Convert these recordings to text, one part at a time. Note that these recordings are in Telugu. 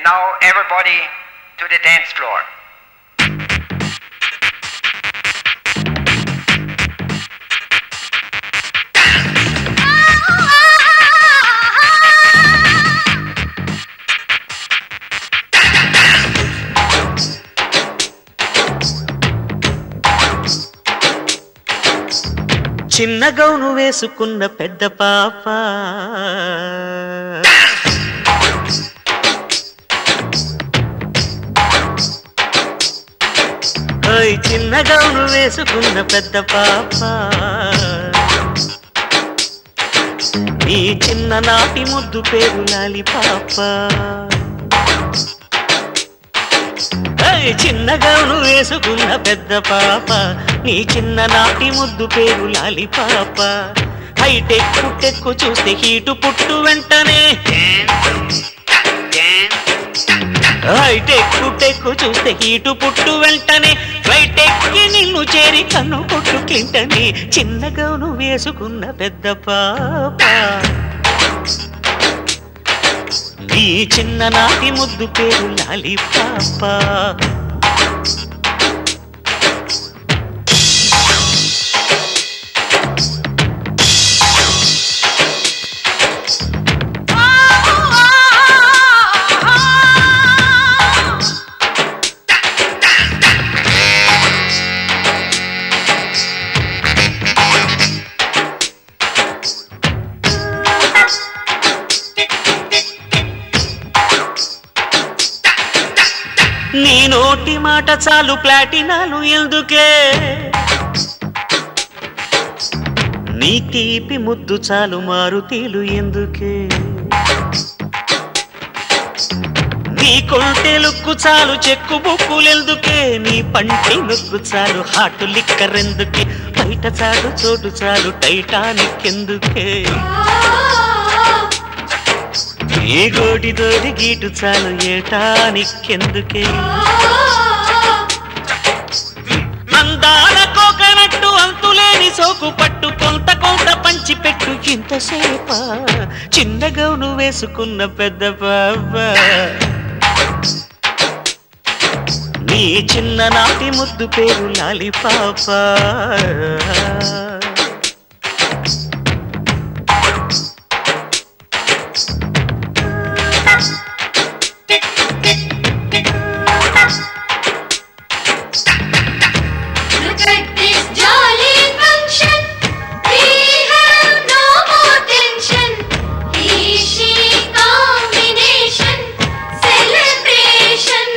And now everybody to the dance floor. చిన్న గౌను వేసుకున్న పెద్ద పాప ఓయ్ చిన్న గౌను వేసుకున్న పెద్ద పాప నీ చిన్న నాటి ముద్దు పేరు లాలి పాప ఏయ్ చిన్న గౌను వేసుకున్న పెద్ద పాప నీ చిన్న నాటి ముద్దు పేరు లాలి పాప హైటెక్ పుట్టెక్కు చూస్తే హీటు పుట్టు వెంటనే హైటెక్ పుట్టెక్కు చూస్తే హీటు పుట్టు వెంటనే ఫ్లైట్ ఎక్కి నిన్ను చేరి కన్ను పుట్టు క్లింటని చిన్న గౌను వేసుకున్న పెద్ద పాప నీ చిన్న నాటి ముద్దు పేరు లాలి పాప నీ నోటి మాట చాలు ప్లాటినాలు ఎందుకే నీ తీపి ముద్దు చాలు మారుతీలు ఎందుకే నీ కొంటె లుక్కు చాలు చెక్కు బుక్కులెందుకే నీ పంటి నొక్కు చాలు హాటు లిక్కరెందుకే బయట చాలు చోటు చాలు టైటానిక్ ఎందుకే ఏ గోటితోటి గీటు చాలు ఏటానికెందుకే అందాల కోకనట్టు అంతులేని సోకు పట్టు కొంత కొంత పంచిపెట్టు ఇంతసేప చిన్న గౌను వేసుకున్న పెద్ద బాబా నీ చిన్న నాటి ముద్దు పేరు లాలి పాప Look at this jolly function. We have no more tension. He, she combination. Celebration.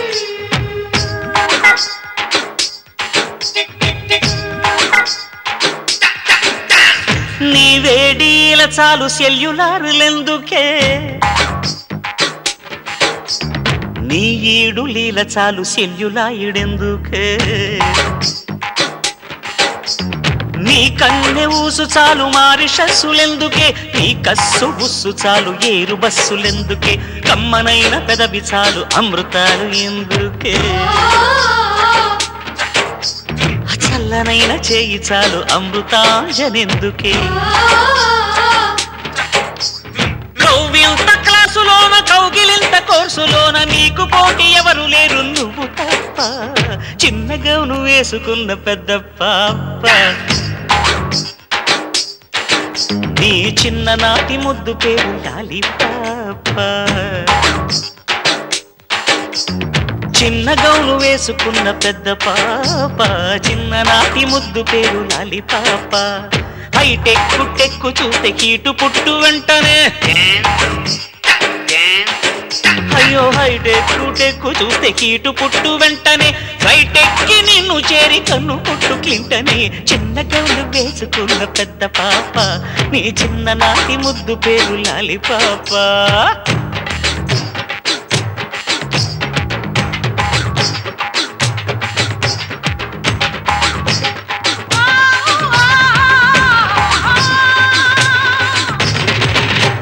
నీ వేడీల చాలు సెల్యులారులెందుకే నీ ఈడు లీల చాలు సెల్యులాయిడెందుకే నీ కన్నె ఊసు చాలు మారిషస్సులెందుకే నీ కస్సు బుస్సు చాలు ఏరు బస్సులెందుకే కమ్మనైన పెదవి చాలు అమృతాలు ఎందుకే చల్లనైన చేయి చాలు అమృతాంజనెందుకే కౌవింత క్లాసులోన కౌగిలింత కోర్సులోన నీకు పోటీ ఎవరు లేరు నువ్వు తప్ప చిన్న గౌను వేసుకున్న పెద్ద పాప నీ చిన్న నాటి ముద్దు పేరు లాలి పాప చిన్న గౌను వేసుకున్న పెద్ద పాప చిన్న నాటి ముద్దు పేరు లాలి పాప హైటెక్కు టెక్కు చూస్తే కీటు పుట్టు వెంటనే అయ్యో హైటెక్కు టెక్కు చూస్తే కీటు పుట్టు వెంటనే ఫ్లైట్ ఎక్కి నిన్ను చేరి కన్ను పుట్టు క్లింటనే చిన్న గౌను వేసుకున్న పెద్ద పాప నీ చిన్న నాటి ముద్దు పేరు లాలి పాప